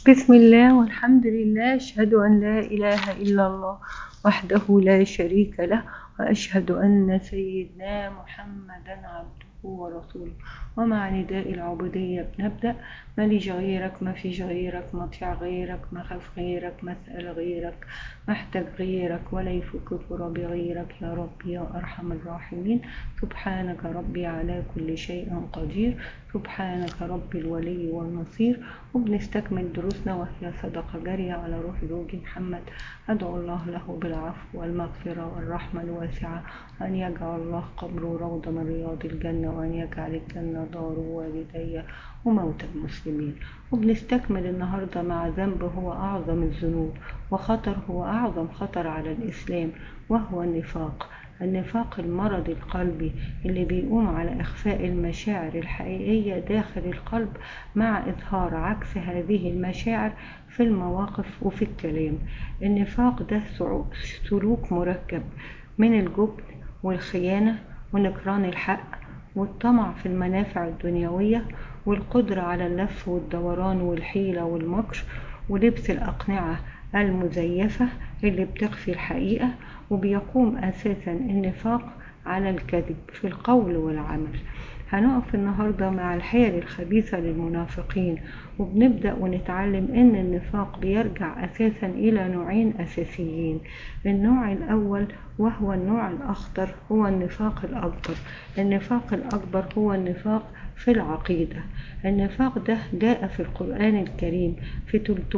بسم الله والحمد لله أشهد أن لا إله إلا الله وحده لا شريك له وأشهد أن سيدنا محمدا عبده ورسوله ومع نداء العبودية بنبدأ ما ليش غيرك ما فيش غيرك مطيع غيرك ما خاف غيرك ما اسأل غيرك محتاج غيرك ولا يفك كرب غيرك يا رب يا أرحم الراحمين سبحانك ربي على كل شيء قدير سبحانك رب الولي والنصير وبنستكمل دروسنا وهي صدقة جارية على روح زوجي محمد أدعو الله له بالعفو والمغفرة والرحمة الواسعة أن يجعل الله قبره روضة من رياض الجنة وأن يجعل الجنة دار والدي وموتى المسلمين وبنستكمل النهاردة مع ذنب هو أعظم الذنوب وخطر هو أعظم خطر على الإسلام وهو النفاق النفاق المرض القلبي اللي بيقوم على إخفاء المشاعر الحقيقية داخل القلب مع إظهار عكس هذه المشاعر في المواقف وفي الكلام النفاق ده سلوك مركب من الجبن والخيانة ونكران الحق والطمع في المنافع الدنيوية والقدرة على اللف والدوران والحيلة والمكر ولبس الأقنعة المزيفة اللي بتخفي الحقيقة وبيقوم أساسا النفاق على الكذب في القول والعمل هنقف النهاردة مع الحيل الخبيثة للمنافقين وبنبدأ ونتعلم إن النفاق بيرجع أساسا إلى نوعين أساسيين النوع الأول وهو النوع الأخطر هو النفاق الأكبر النفاق الأكبر هو النفاق في العقيدة النفاق ده جاء في القرآن الكريم في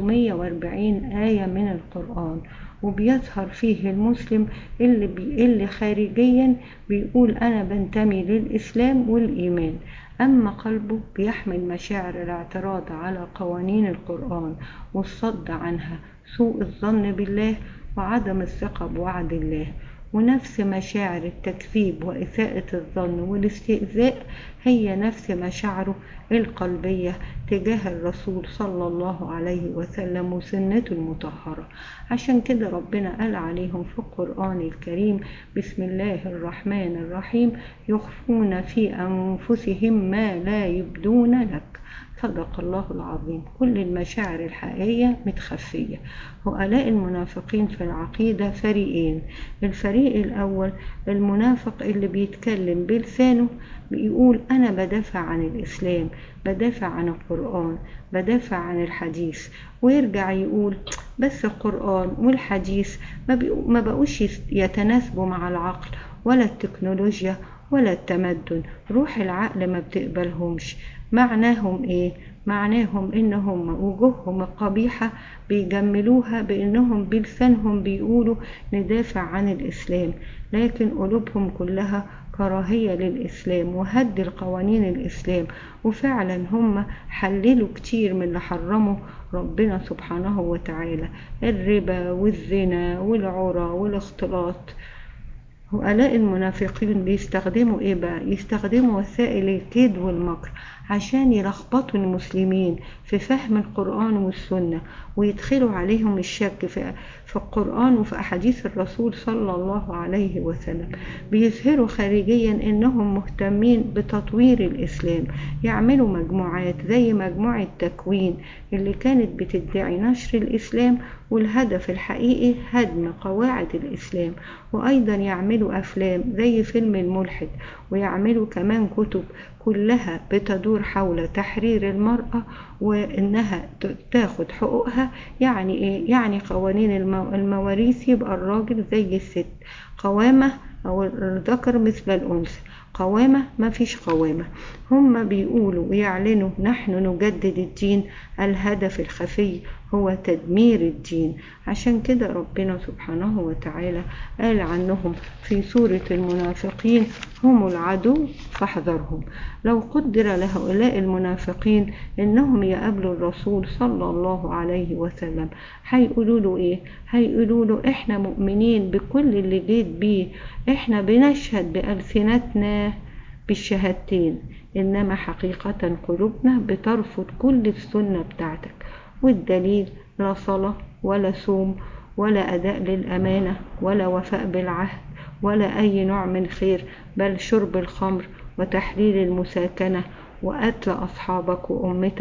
340 آية من القرآن وبيظهر فيه المسلم اللي, بي اللي خارجيا بيقول أنا بنتمي للإسلام والإيمان أما قلبه بيحمل مشاعر الاعتراض على قوانين القرآن والصد عنها سوء الظن بالله وعدم الثقة بوعد الله ونفس مشاعر التكذيب وإساءة الظن والاستئذاء هي نفس مشاعره القلبية تجاه الرسول صلى الله عليه وسلم وسنته المطهرة عشان كده ربنا قال عليهم في القرآن الكريم بسم الله الرحمن الرحيم يخفون في أنفسهم ما لا يبدون لك صدق الله العظيم كل المشاعر الحقيقية متخفية هؤلاء المنافقين في العقيدة فريقين الفريق الأول المنافق اللي بيتكلم بلسانه بيقول أنا بدافع عن الإسلام بدافع عن القرآن بدافع عن الحديث ويرجع يقول بس القرآن والحديث ما بقوش يتناسبوا مع العقل ولا التكنولوجيا ولا التمدن روح العقل ما بتقبلهمش معناهم ايه معناهم انهم وجوههم القبيحة بيجملوها بانهم بلسانهم بيقولوا ندافع عن الاسلام لكن قلوبهم كلها كراهية للإسلام وهد القوانين الإسلام وفعلا هم حللوا كتير من اللي حرمه ربنا سبحانه وتعالى الربا والزنا والعرى والاختلاط هؤلاء المنافقين بيستخدموا ايه بقى يستخدموا وسائل الكيد والمكر عشان يلخبطوا المسلمين في فهم القرآن والسنة ويدخلوا عليهم الشك في, في القرآن وفي أحاديث الرسول صلى الله عليه وسلم بيظهروا خارجيا إنهم مهتمين بتطوير الإسلام يعملوا مجموعات زي مجموعة تكوين اللي كانت بتدعي نشر الإسلام والهدف الحقيقي هدم قواعد الإسلام وأيضا يعملوا أفلام زي فيلم الملحد ويعملوا كمان كتب كلها بتدور حول تحرير المرأة وإنها تاخد حقوقها يعني إيه؟ يعني قوانين المواريث يبقى الراجل زي الست قوامة أو الذكر مثل الأنثى قوامة ما فيش قوامة هم بيقولوا ويعلنوا نحن نجدد الدين الهدف الخفي هو تدمير الدين عشان كده ربنا سبحانه وتعالى قال عنهم في سورة المنافقين هم العدو فاحذرهم لو قدر لهؤلاء المنافقين انهم يقابلوا الرسول صلى الله عليه وسلم هيقولوا له ايه هيقولوا له احنا مؤمنين بكل اللي جيت بيه احنا بنشهد بألسنتنا بالشهادتين انما حقيقة قلوبنا بترفض كل السنة بتاعتك والدليل لا صلاة ولا صوم ولا أداء للأمانة ولا وفاء بالعهد ولا أي نوع من خير بل شرب الخمر وتحرير المساكنة وقتل أصحابك وأمتك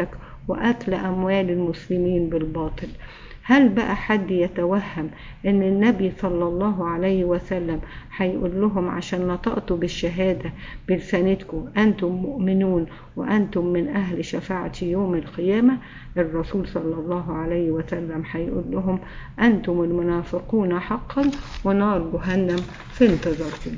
وأكل أموال المسلمين بالباطل هل بقى حد يتوهم ان النبي صلى الله عليه وسلم هيقول لهم عشان نطقتوا بالشهادة بلسانتكم أنتم مؤمنون وأنتم من أهل شفاعة يوم القيامة الرسول صلى الله عليه وسلم هيقول لهم أنتم المنافقون حقا ونار جهنم في انتظاركم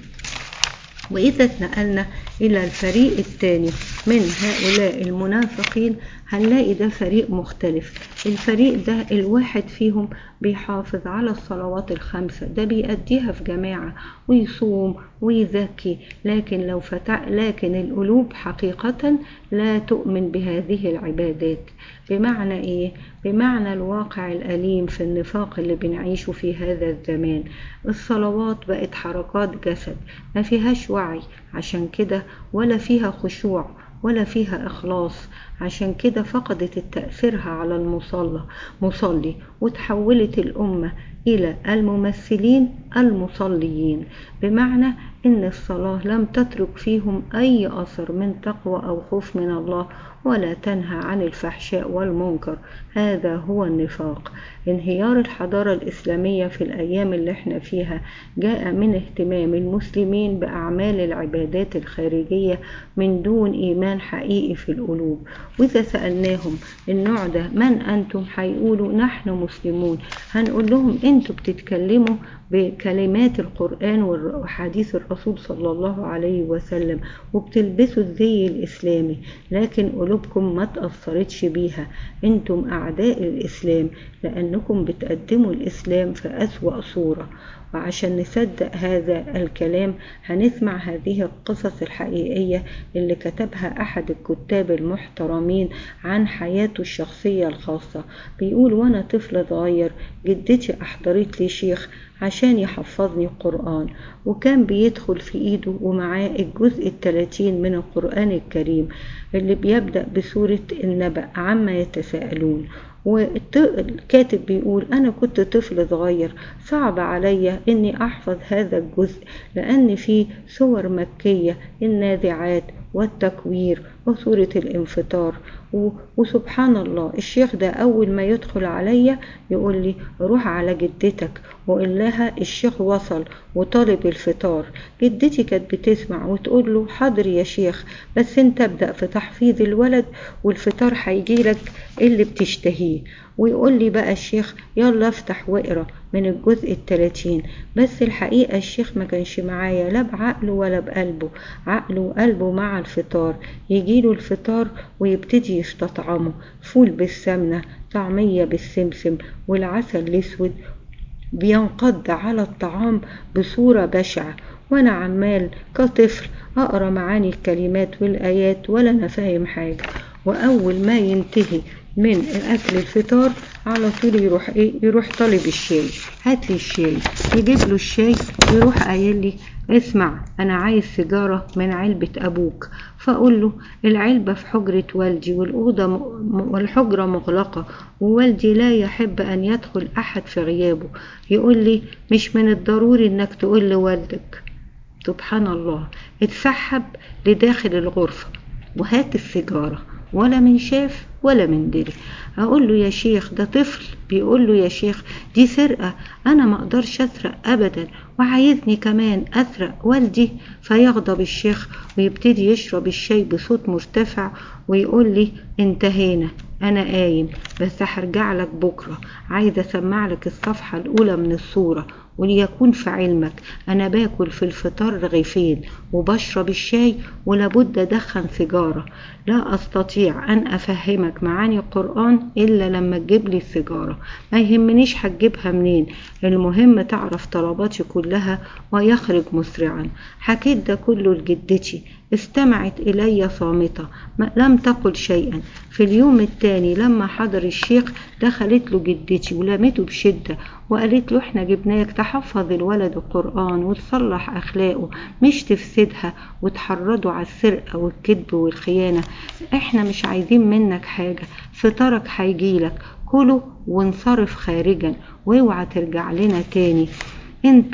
وإذا اتنقلنا إلى الفريق الثاني من هؤلاء المنافقين هنلاقي ده فريق مختلف الفريق ده الواحد فيهم بيحافظ على الصلوات الخمسة ده بيأديها في جماعة ويصوم ويزكي لكن لو فتح لكن القلوب حقيقة لا تؤمن بهذه العبادات بمعنى ايه بمعنى الواقع الأليم في النفاق اللي بنعيشه في هذا الزمان الصلوات بقت حركات جسد ما فيهاش وعي عشان كده ولا فيها خشوع ولا فيها إخلاص عشان كده فقدت تأثيرها على المصلى مصلي وتحولت الأمة إلى الممثلين المصليين بمعنى إن الصلاة لم تترك فيهم أي أثر من تقوى أو خوف من الله ولا تنهى عن الفحشاء والمنكر هذا هو النفاق انهيار الحضارة الإسلامية في الأيام اللي احنا فيها جاء من اهتمام المسلمين بأعمال العبادات الخارجية من دون إيمان حقيقي في القلوب وإذا سألناهم النوع ده من أنتم هيقولوا نحن مسلمون هنقول لهم أنتوا بتتكلموا بكلمات القرآن وحديث الرسول صلى الله عليه وسلم وبتلبسوا الزي الإسلامي لكن قلوبكم ما تأثرتش بيها انتم أعداء الإسلام لأنكم بتقدموا الإسلام في أسوأ صورة وعشان نصدق هذا الكلام هنسمع هذه القصص الحقيقية اللي كتبها أحد الكتاب المحترمين عن حياته الشخصية الخاصة بيقول وأنا طفل صغير جدتي أحضرت لي شيخ عشان يحفظني القرآن وكان بيدخل في إيده ومعاه الجزء الثلاثين من القرآن الكريم اللي بيبدأ بسورة النبأ عما يتساءلون والكاتب بيقول أنا كنت طفل صغير صعب عليا إني أحفظ هذا الجزء لأن فيه سور مكية النازعات والتكوير وسورة الانفطار وسبحان الله الشيخ ده أول ما يدخل عليا يقول لي روح على جدتك وقول لها الشيخ وصل وطالب الفطار جدتي كانت بتسمع وتقول له حاضر يا شيخ بس انت ابدأ في تحفيظ الولد والفطار هيجيلك اللي بتشتهيه ويقول لي بقى الشيخ يلا افتح واقرا من الجزء التلاتين بس الحقيقة الشيخ ما كانش معايا لا بعقله ولا بقلبه عقله وقلبه مع الفطار يجيله الفطار ويبتدي يستطعمه فول بالسمنة طعمية بالسمسم والعسل الأسود بينقض على الطعام بصورة بشعة وأنا عمال كطفل أقرأ معاني الكلمات والآيات ولا أنا فاهم حاجة وأول ما ينتهي من أكل الفطار على طول يروح إيه يروح طالب الشاي هات لي الشاي يجيب له الشاي يروح قايل لي اسمع أنا عايز سيجارة من علبة أبوك فأقول له العلبة في حجرة والدي والأوضة م... والحجرة مغلقة ووالدي لا يحب أن يدخل أحد في غيابه يقول لي مش من الضروري إنك تقول لوالدك سبحان الله اتسحب لداخل الغرفة وهات السيجارة ولا من شاف ولا من دري اقول له يا شيخ ده طفل بيقول له يا شيخ دي سرقة انا ما اقدرش اسرق ابدا وعايزني كمان اسرق والدي فيغضب الشيخ ويبتدي يشرب الشاي بصوت مرتفع ويقول لي انتهينا انا قايم بس هرجع لك بكرة عايز اسمع لك الصفحة الاولى من الصورة وليكون في علمك أنا باكل في الفطار رغيفين وبشرب الشاي ولابد أدخن سيجارة لا أستطيع أن أفهمك معاني القرآن إلا لما تجيب لي السيجارة ما يهمنيش هتجيبها منين المهم تعرف طلباتي كلها ويخرج مسرعا حكيت ده كله لجدتي استمعت إلي صامتة لم تقل شيئا في اليوم التاني لما حضر الشيخ دخلت له جدتي ولمته بشدة وقالت له احنا جبناك تحفظ الولد القرآن وتصلح أخلاقه مش تفسدها وتحرضه على السرقة والكذب والخيانة احنا مش عايزين منك حاجة فطارك هيجيلك كله وانصرف خارجا واوعى ترجع لنا تاني انت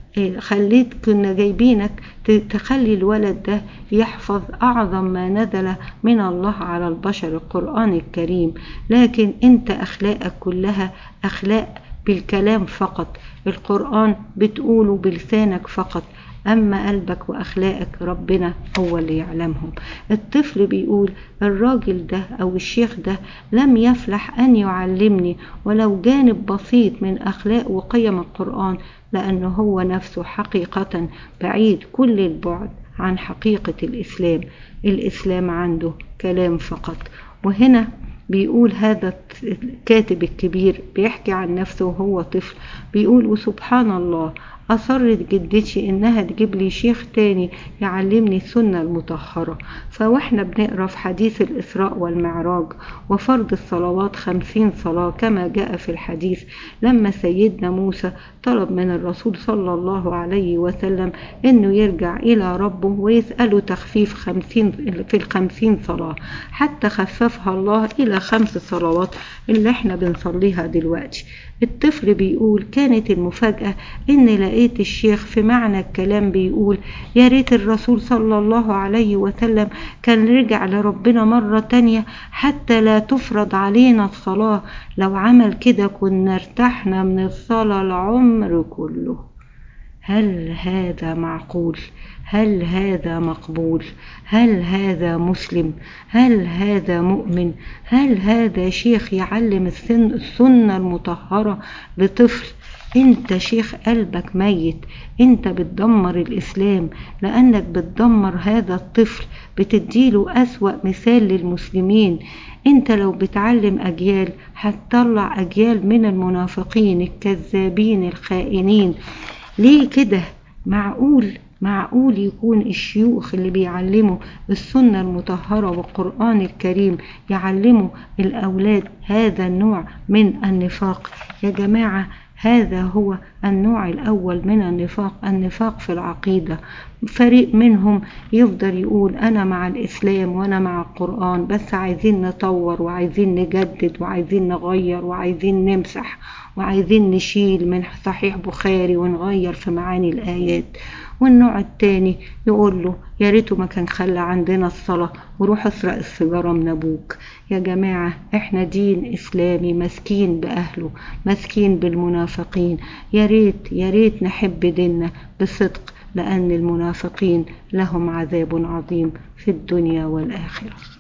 خليت كنا جايبينك تخلي الولد ده يحفظ أعظم ما نزل من الله على البشر القرآن الكريم لكن أنت أخلاقك كلها أخلاق بالكلام فقط القرآن بتقوله بلسانك فقط أما قلبك وأخلاقك ربنا هو اللي يعلمهم الطفل بيقول الراجل ده أو الشيخ ده لم يفلح أن يعلمني ولو جانب بسيط من أخلاق وقيم القرآن لأنه هو نفسه حقيقة بعيد كل البعد عن حقيقة الإسلام الإسلام عنده كلام فقط وهنا بيقول هذا الكاتب الكبير بيحكي عن نفسه وهو طفل بيقول وسبحان الله أصرت جدتي إنها تجيب لي شيخ تاني يعلمني السنة المطهرة فوإحنا بنقرأ في حديث الإسراء والمعراج وفرض الصلوات خمسين صلاة كما جاء في الحديث لما سيدنا موسى طلب من الرسول صلى الله عليه وسلم إنه يرجع إلى ربه ويسأله تخفيف خمسين في الخمسين صلاة حتى خففها الله إلى خمس صلوات اللي احنا بنصليها دلوقتي الطفل بيقول كانت المفاجأة إن لقيت الشيخ في معنى الكلام بيقول يا ريت الرسول صلى الله عليه وسلم كان رجع لربنا مرة تانية حتى لا تفرض علينا الصلاة لو عمل كده كنا ارتحنا من الصلاة العمر كله هل هذا معقول هل هذا مقبول هل هذا مسلم هل هذا مؤمن هل هذا شيخ يعلم السن السنة المطهرة لطفل انت شيخ قلبك ميت انت بتدمر الاسلام لانك بتدمر هذا الطفل بتديله اسوأ مثال للمسلمين انت لو بتعلم اجيال هتطلع اجيال من المنافقين الكذابين الخائنين ليه كده معقول معقول يكون الشيوخ اللي بيعلموا السنة المطهرة والقرآن الكريم يعلموا الأولاد هذا النوع من النفاق يا جماعة هذا هو النوع الأول من النفاق النفاق في العقيدة فريق منهم يفضل يقول أنا مع الإسلام وأنا مع القرآن بس عايزين نطور وعايزين نجدد وعايزين نغير وعايزين نمسح وعايزين نشيل من صحيح بخاري ونغير في معاني الآيات والنوع التاني يقول له يا ريته ما كان خلى عندنا الصلاة وروح اسرق السيجارة من أبوك يا جماعة احنا دين إسلامي مسكين بأهله مسكين بالمنافقين يا ريت يا ريت نحب ديننا بصدق لأن المنافقين لهم عذاب عظيم في الدنيا والآخرة